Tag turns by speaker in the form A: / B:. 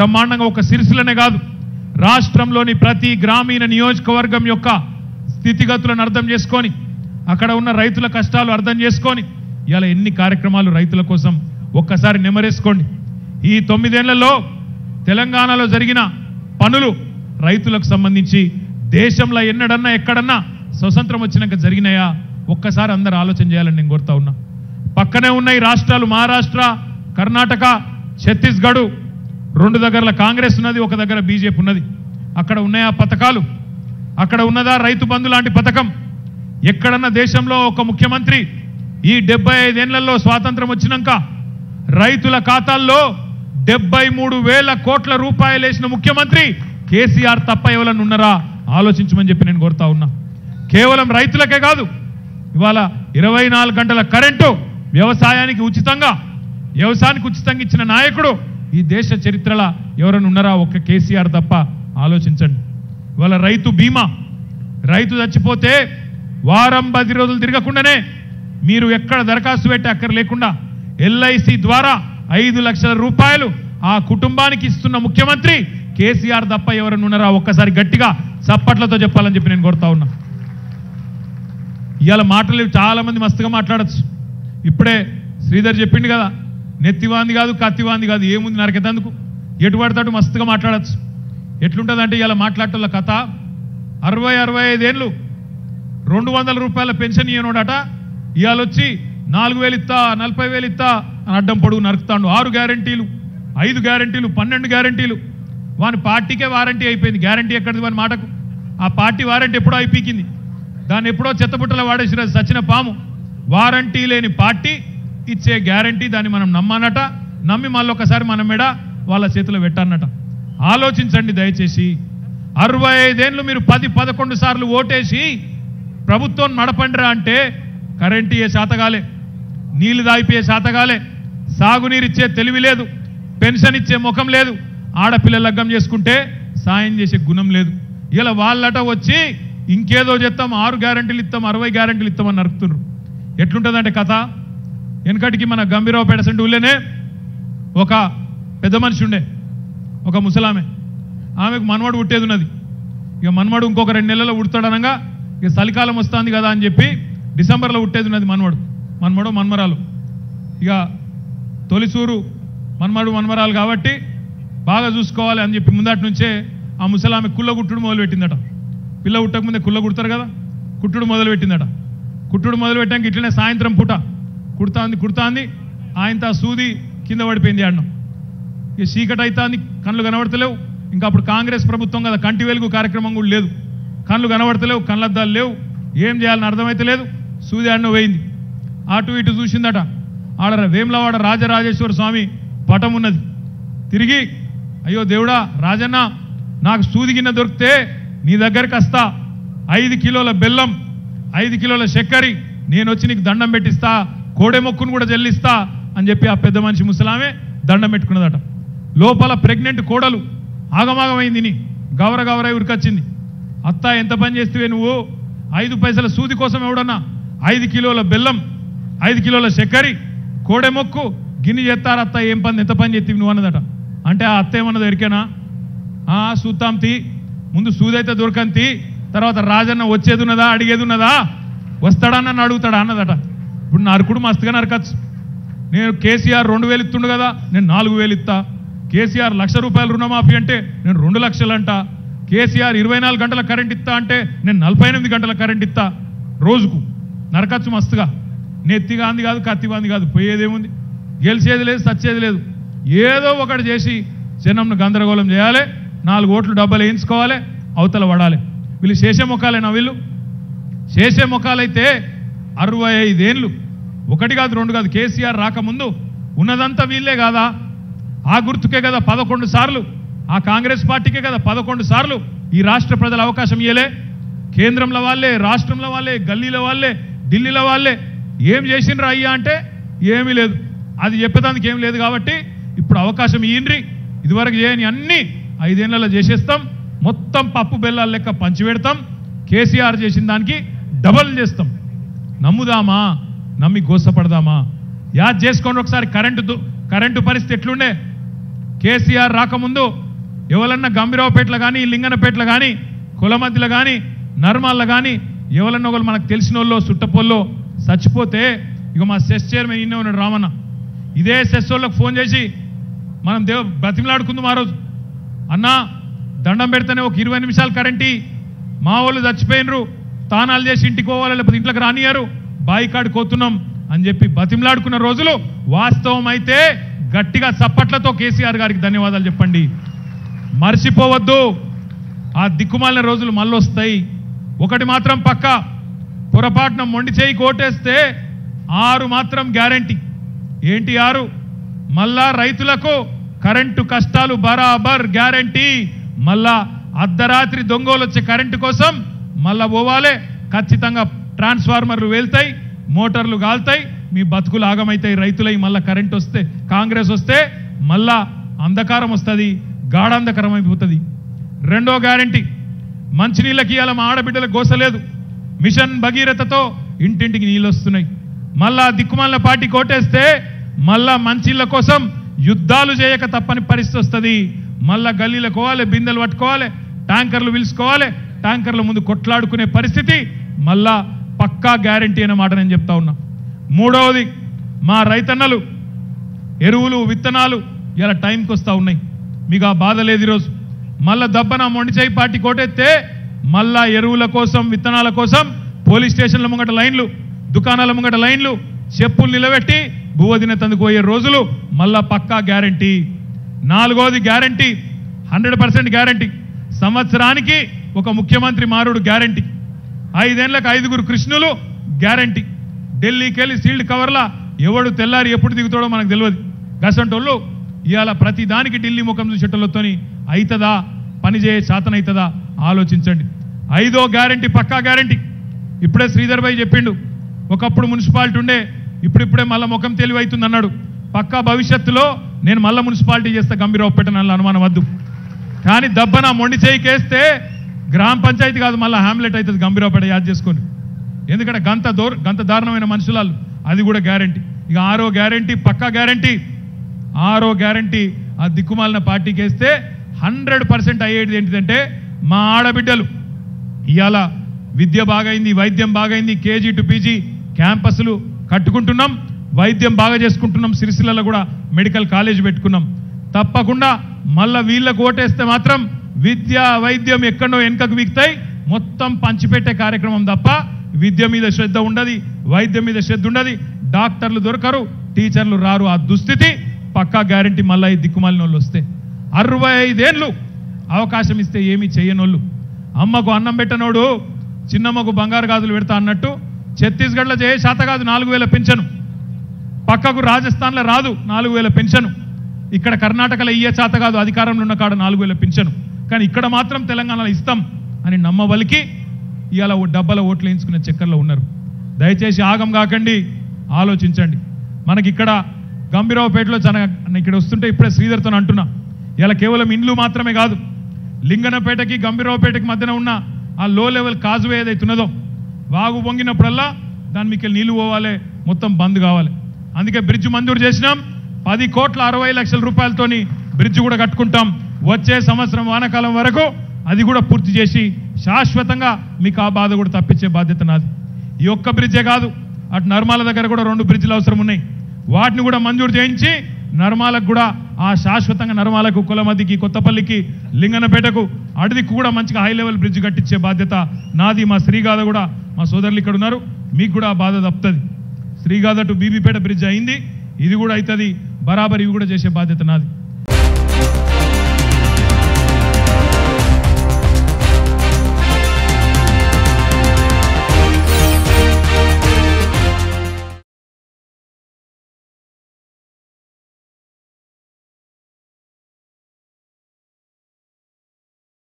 A: బ్రహ్మాండంగా ఒక సిరిసిల్లనే కాదు రాష్ట్రంలోని ప్రతి గ్రామీణ నియోజకవర్గం యొక్క స్థితిగతులను అర్థం చేసుకొని అక్కడ ఉన్న రైతుల కష్టాలు అర్థం చేసుకొని ఇలా ఎన్ని కార్యక్రమాలు రైతుల కోసం ఒక్కసారి నెమరేసుకోండి ఈ తొమ్మిదేళ్లలో తెలంగాణలో జరిగిన పనులు రైతులకు సంబంధించి దేశంలో ఎన్నడన్నా ఎక్కడన్నా స్వతంత్రం వచ్చినాక జరిగినాయా ఒక్కసారి అందరు ఆలోచన చేయాలని నేను కోరుతా ఉన్నా పక్కనే ఉన్న ఈ రాష్ట్రాలు మహారాష్ట్ర కర్ణాటక ఛత్తీస్గఢ్ రెండు దగ్గరల కాంగ్రెస్ ఉన్నది ఒక దగ్గర బీజేపీ ఉన్నది అక్కడ ఉన్నాయా పథకాలు అక్కడ ఉన్నదా రైతు బంధు లాంటి పథకం ఎక్కడన్నా దేశంలో ఒక ముఖ్యమంత్రి ఈ డెబ్బై ఐదేళ్లలో స్వాతంత్రం వచ్చినాక రైతుల ఖాతాల్లో డెబ్బై మూడు వేల కోట్ల రూపాయలు వేసిన ముఖ్యమంత్రి కేసీఆర్ తప్ప ఎవరన్నా ఉన్నారా ఆలోచించమని చెప్పి నేను కోరుతా ఉన్నా కేవలం రైతులకే కాదు ఇవాళ ఇరవై నాలుగు గంటల కరెంటు వ్యవసాయానికి ఉచితంగా వ్యవసాయానికి ఉచితంగా ఇచ్చిన నాయకుడు ఈ దేశ చరిత్రలో ఎవరైనా ఉన్నారా ఒక్క కేసీఆర్ తప్ప ఆలోచించండి ఇవాళ రైతు బీమా రైతు చచ్చిపోతే వారం పది రోజులు తిరగకుండానే మీరు ఎక్కడ దరఖాస్తు పెట్టి అక్కర లేకుండా ఎల్ఐసి ద్వారా ఐదు లక్షల రూపాయలు ఆ కుటుంబానికి ఇస్తున్న ముఖ్యమంత్రి కేసీఆర్ తప్ప ఎవరైనా ఉన్నారా ఒక్కసారి గట్టిగా చప్పట్లతో చెప్పాలని చెప్పి నేను కోరుతా ఉన్నా ఇవాళ మాటలు చాలా మంది మస్తుగా మాట్లాడచ్చు ఇప్పుడే శ్రీధర్ చెప్పిండు కదా నెత్తివాంది కాదు కత్తివాంది కాదు ఏముంది నరకెతందుకు ఎటు పడతాడు మస్తుగా మాట్లాడచ్చు ఎట్లుంటుందంటే ఇవాళ మాట్లాడటం కథ అరవై అరవై ఐదేళ్ళు రెండు వందల రూపాయల పెన్షన్ ఇయ్యనోడట ఇవాళ వచ్చి నాలుగు వేలు ఇస్తా నలభై వేలు ఇస్తా అని అడ్డం పొడుగు నరుకుతాడు ఆరు గ్యారంటీలు ఐదు గ్యారంటీలు పన్నెండు గ్యారంటీలు వాని పార్టీకే వారంటీ అయిపోయింది గ్యారంటీ ఎక్కడిది వాని మాటకు ఆ పార్టీ వారంటీ ఎప్పుడో అయిపోయింది దాన్ని ఎప్పుడో చెత్తబుట్టలో వాడేసిన సచిన పాము వారంటీ లేని పార్టీ ఇచ్చే గ్యారంటీ దాన్ని మనం నమ్మనట నమ్మి మళ్ళీ ఒకసారి మన మెడ వాళ్ళ చేతిలో పెట్టన్నట ఆలోచించండి దయచేసి అరవై ఐదేళ్ళు మీరు పది పదకొండు సార్లు ఓటేసి ప్రభుత్వం నడపండిరా అంటే కరెంట్ ఇయ్యే శాతగాలే నీళ్లు దాయిపోయే శాతగాలే సాగునీరు ఇచ్చే తెలివి లేదు పెన్షన్ ఇచ్చే ముఖం లేదు ఆడపిల్లలు లగ్గం చేసుకుంటే సాయం చేసే గుణం లేదు ఇలా వాళ్ళట వచ్చి ఇంకేదో చెప్తాం ఆరు గ్యారంటీలు ఇస్తాం అరవై గ్యారంటీలు ఇస్తామని నరుకుతున్నారు ఎట్లుంటుందంటే కథ వెనకటికి మన గంభీరావుపేట సెంటు ఊళ్ళోనే ఒక పెద్ద మనిషి ఉండే ఒక ముసలామె ఆమెకు మనవడు పుట్టేది ఉన్నది ఇక మనవడు ఇంకొక రెండు నెలల్లో ఉడతాడనగా ఇక చలికాలం వస్తుంది కదా అని చెప్పి డిసెంబర్లో ఉట్టేది ఉన్నది మనవడు మనమడు మన్మరాలు ఇక తొలిసూరు మన్మడు మన్మరాలు కాబట్టి బాగా చూసుకోవాలి అని చెప్పి ముందటి నుంచే ఆ ముసలామె కుళ్ళ కుట్టుడు మొదలుపెట్టిందట పిల్ల పుట్టక ముందే కుళ్ళ కుడతారు కదా కుట్టుడు మొదలుపెట్టిందట కుట్టుడు మొదలుపెట్టాక ఇట్లనే సాయంత్రం పూట కుడతాంది కుడతాంది ఆయనతో ఆ సూది కింద పడిపోయింది అన్నం ఇక చీకటి అవుతాంది కళ్ళు కనబడతలేవు ఇంకా అప్పుడు కాంగ్రెస్ ప్రభుత్వం కదా కంటి వెలుగు కార్యక్రమం కూడా లేదు కళ్ళు కనబడతలేవు కళ్ళద్దాలు లేవు ఏం చేయాలని అర్థమైతే లేదు సూది అన్న పోయింది అటు ఇటు చూసిందట ఆడ వేములవాడ రాజరాజేశ్వర స్వామి పటం ఉన్నది తిరిగి అయ్యో దేవుడా రాజన్న నాకు సూది గిన్నె దొరికితే నీ దగ్గరికి వస్తా ఐదు కిలోల బెల్లం ఐదు కిలోల చక్కెర నేను వచ్చి నీకు దండం పెట్టిస్తా కోడె మొక్కును కూడా చెల్లిస్తా అని చెప్పి ఆ పెద్ద మనిషి ముసలామే దండం పెట్టుకున్నదట లోపల ప్రెగ్నెంట్ కోడలు ఆగమాగమైంది నీ గౌర గౌర ఉరికొచ్చింది అత్త ఎంత పని చేస్తే నువ్వు ఐదు పైసల సూది కోసం ఎవడన్నా ఐదు కిలోల బెల్లం ఐదు కిలోల చక్కెర కోడె మొక్కు గిన్నె చేస్తారు అత్త ఏం పని ఎంత పని చేస్తే నువ్వు అన్నదట అంటే ఆ అత్త ఏమన్నది ఎరికేనా ఆ సూతాం తీ ముందు సూదైతే దొరకంతి తర్వాత రాజన్న వచ్చేది ఉన్నదా అడిగేది ఉన్నదా వస్తాడా నన్ను అడుగుతాడా అన్నదట ఇప్పుడు నరుకుడు మస్తుగా నరకచ్చు నేను కేసీఆర్ రెండు వేలు ఇస్తుండు కదా నేను నాలుగు వేలు ఇస్తా కేసీఆర్ లక్ష రూపాయలు రుణమాఫీ అంటే నేను రెండు లక్షలు అంట కేసీఆర్ ఇరవై నాలుగు గంటల కరెంట్ ఇస్తా అంటే నేను నలభై ఎనిమిది గంటల కరెంట్ ఇస్తా రోజుకు నరకచ్చు మస్తుగా నెత్తిగాంది కాదు కత్తిగాంది కాదు పోయేదేముంది గెలిచేది లేదు సచ్చేది లేదు ఏదో ఒకటి చేసి జనంను గందరగోళం చేయాలి నాలుగు ఓట్లు డబ్బలు వేయించుకోవాలి అవతల పడాలి వీళ్ళు చేసే ముఖాలేనా వీళ్ళు చేసే ముఖాలైతే అరవై ఐదేళ్ళు ఒకటి కాదు రెండు కాదు కేసీఆర్ రాకముందు ఉన్నదంతా వీళ్ళే కాదా ఆ గుర్తుకే కదా పదకొండు సార్లు ఆ కాంగ్రెస్ పార్టీకే కదా పదకొండు సార్లు ఈ రాష్ట్ర ప్రజల అవకాశం ఇయ్యలే కేంద్రంలో వాళ్ళే రాష్ట్రంలో వాళ్ళే గల్లీల వాళ్ళే ఢిల్లీలో వాళ్ళే ఏం చేసిండ్రు అయ్యా అంటే ఏమీ లేదు అది చెప్పేదానికి ఏం లేదు కాబట్టి ఇప్పుడు అవకాశం ఇయ్యండ్రి ఇదివరకు చేయని అన్ని ఐదేళ్లలో చేసేస్తాం మొత్తం పప్పు బెల్లాల లెక్క పంచిపెడతాం కేసీఆర్ చేసిన దానికి డబల్ చేస్తాం నమ్ముదామా నమ్మి గోసపడదామా యాద్ చేసుకోండి ఒకసారి కరెంటు దు- కరెంటు పరిస్థితి ఎట్లుండే కేసీఆర్ రాకముందు ఎవరన్నా గంభీరావుపేటలో కానీ లింగనపేటలో కానీ కులమద్దిలో కానీ నర్మాల్లో కానీ ఎవరన్నా ఒకరు మనకు తెలిసిన వాళ్ళు సుట్టపోల్లో చచ్చిపోతే ఇక మా సెస్ చైర్మన్ ఈయన ఉన్నాడు రామన్న ఇదే సెస్ వాళ్ళకి ఫోన్ చేసి మనం దేవ బ్రతిమలాడుకుందాం ఆ రోజు అన్నా దండం పెడితేనే ఒక ఇరవై నిమిషాలు కరెంటీ మా వాళ్ళు చచ్చిపోయినరు తానాలు చేసి ఇంటికి పోవాలి లేకపోతే ఇంట్లోకి రానియారు బాయి కాడి కోతున్నాం అని చెప్పి బతిమలాడుకున్న రోజులు వాస్తవం అయితే గట్టిగా చప్పట్లతో కేసీఆర్ గారికి ధన్యవాదాలు చెప్పండి మర్చిపోవద్దు ఆ దిక్కుమాలిన రోజులు మళ్ళొస్తాయి ఒకటి మాత్రం పక్క పొరపాటున మొండి చేయి కోటేస్తే ఆరు మాత్రం గ్యారంటీ ఏంటి ఆరు మళ్ళా రైతులకు కరెంటు కష్టాలు బరాబర్ గ్యారంటీ మళ్ళా అర్ధరాత్రి దొంగలు వచ్చే కరెంటు కోసం మళ్ళా పోవాలే ఖచ్చితంగా ట్రాన్స్ఫార్మర్లు వెళ్తాయి మోటార్లు కాలుతాయి మీ బతుకులు ఆగమైతాయి రైతులై మళ్ళా కరెంట్ వస్తే కాంగ్రెస్ వస్తే మళ్ళా అంధకారం వస్తుంది గాఢాంధకారం అయిపోతుంది రెండో గ్యారంటీ మంచినీళ్ళకి ఇవాళ మా ఆడబిడ్డలకు గోసలేదు మిషన్ భగీరథతో ఇంటింటికి నీళ్ళు వస్తున్నాయి మళ్ళా దిక్కుమాల పార్టీ కోటేస్తే మళ్ళా మంచిళ్ళ కోసం యుద్ధాలు చేయక తప్పని పరిస్థితి వస్తుంది మళ్ళా గల్లీలకు పోవాలి బిందెలు పట్టుకోవాలి ట్యాంకర్లు పిలుచుకోవాలి ట్యాంకర్ల ముందు కొట్లాడుకునే పరిస్థితి మళ్ళా పక్కా గ్యారంటీ అనే మాట నేను చెప్తా ఉన్నా మూడవది మా రైతన్నలు ఎరువులు విత్తనాలు ఇలా టైంకి వస్తూ ఉన్నాయి మీకు ఆ బాధ లేదు ఈరోజు మళ్ళా దబ్బన మొండిచేయి పార్టీ కోటెత్తే మళ్ళా ఎరువుల కోసం విత్తనాల కోసం పోలీస్ స్టేషన్ల ముంగట లైన్లు దుకాణాల ముంగట లైన్లు చెప్పులు నిలబెట్టి బువ్వ తినేతందుకు పోయే రోజులు మళ్ళా పక్కా గ్యారంటీ నాలుగోది గ్యారంటీ హండ్రెడ్ పర్సెంట్ గ్యారంటీ సంవత్సరానికి ఒక ముఖ్యమంత్రి మారుడు గ్యారంటీ ఐదేళ్లకు ఐదుగురు కృష్ణులు గ్యారంటీ ఢిల్లీకి వెళ్ళి సీల్డ్ కవర్లా ఎవడు తెల్లారి ఎప్పుడు దిగుతాడో మనకు తెలియదు గసంటోళ్ళు ఇవాళ ప్రతి దానికి ఢిల్లీ ముఖం చూసేటోళ్ళతోని అవుతుందా పని చేయ శాతం అవుతుందా ఆలోచించండి ఐదో గ్యారంటీ పక్కా గ్యారంటీ ఇప్పుడే శ్రీధర్ భాయ్ చెప్పిండు ఒకప్పుడు మున్సిపాలిటీ ఉండే ఇప్పుడిప్పుడే మళ్ళా ముఖం తెలివి అవుతుంది అన్నాడు పక్కా భవిష్యత్తులో నేను మళ్ళా మున్సిపాలిటీ చేస్తా గంభీరావుపేట నల్ల అనుమానం వద్దు కానీ దబ్బన మొండి చేయికేస్తే గ్రామ పంచాయతీ కాదు మళ్ళీ హ్యామ్లెట్ అవుతుంది గంభీరావుపేట యాద్ చేసుకొని ఎందుకంటే గంత దూర గంత దారుణమైన మనుషులాలు అది కూడా గ్యారంటీ ఇక ఆరో గ్యారంటీ పక్కా గ్యారంటీ ఆరో గ్యారంటీ ఆ దిక్కుమాలిన పార్టీకి వేస్తే హండ్రెడ్ పర్సెంట్ అయ్యేది ఏంటిదంటే మా ఆడబిడ్డలు ఇవాళ విద్య బాగైంది వైద్యం బాగైంది కేజీ టు పీజీ క్యాంపస్లు కట్టుకుంటున్నాం వైద్యం బాగా చేసుకుంటున్నాం సిరిసిల్లలో కూడా మెడికల్ కాలేజ్ పెట్టుకున్నాం తప్పకుండా మళ్ళా వీళ్ళకు ఓటేస్తే మాత్రం విద్య వైద్యం ఎక్కడో వెనుకకు వీక్తాయి మొత్తం పంచిపెట్టే కార్యక్రమం తప్ప విద్య మీద శ్రద్ధ ఉండదు వైద్యం మీద శ్రద్ధ ఉండదు డాక్టర్లు దొరకరు టీచర్లు రారు ఆ దుస్థితి పక్కా గ్యారంటీ మళ్ళా ఈ దిక్కుమాలిన వాళ్ళు వస్తే అరవై ఐదేళ్ళు అవకాశం ఇస్తే ఏమీ చెయ్యనోళ్ళు అమ్మకు అన్నం పెట్టనోడు చిన్నమ్మకు బంగారు గాజులు పెడతా అన్నట్టు ఛత్తీస్గఢ్లో చేయ శాత కాదు నాలుగు వేల పెన్షన్ పక్కకు రాజస్థాన్లో రాదు నాలుగు వేల పెన్షన్ ఇక్కడ కర్ణాటకలో ఇయ్యే చేత కాదు అధికారంలో ఉన్న కాడ నాలుగు వేల పెన్షన్ కానీ ఇక్కడ మాత్రం తెలంగాణలో ఇస్తాం అని నమ్మవలికి ఇవాళ ఓ డబ్బల ఓట్లు వేయించుకునే చక్కర్లో ఉన్నారు దయచేసి ఆగం కాకండి ఆలోచించండి మనకి ఇక్కడ గంభీరావుపేటలో చాలా ఇక్కడ వస్తుంటే ఇప్పుడే శ్రీధర్తో అంటున్నా ఇలా కేవలం ఇండ్లు మాత్రమే కాదు లింగనపేటకి గంభీరావుపేటకి మధ్యన ఉన్న ఆ లో లెవెల్ కాజువే ఏదైతే ఉన్నదో వాగు పొంగినప్పుడల్లా దాని మీకు నీళ్లు పోవాలి మొత్తం బంద్ కావాలి అందుకే బ్రిడ్జ్ మంజూరు చేసినాం పది కోట్ల అరవై లక్షల రూపాయలతోని బ్రిడ్జ్ కూడా కట్టుకుంటాం వచ్చే సంవత్సరం వానాకాలం వరకు అది కూడా పూర్తి చేసి శాశ్వతంగా మీకు ఆ బాధ కూడా తప్పించే బాధ్యత నాది ఈ ఒక్క బ్రిడ్జే కాదు అటు నర్మాల దగ్గర కూడా రెండు బ్రిడ్జ్లు అవసరం ఉన్నాయి వాటిని కూడా మంజూరు చేయించి నర్మాలకు కూడా ఆ శాశ్వతంగా నర్మాలకు కులమదికి కొత్తపల్లికి లింగనపేటకు అడవికి కూడా మంచిగా హై లెవెల్ బ్రిడ్జ్ కట్టించే బాధ్యత నాది మా శ్రీగాథ కూడా మా సోదరులు ఇక్కడ ఉన్నారు మీకు కూడా ఆ బాధ తప్పుతుంది శ్రీగాథ టు బీబీపేట బ్రిడ్జ్ అయింది ఇది కూడా అవుతుంది బరాబర్ ఇవి కూడా చేసే బాధ్యత నాది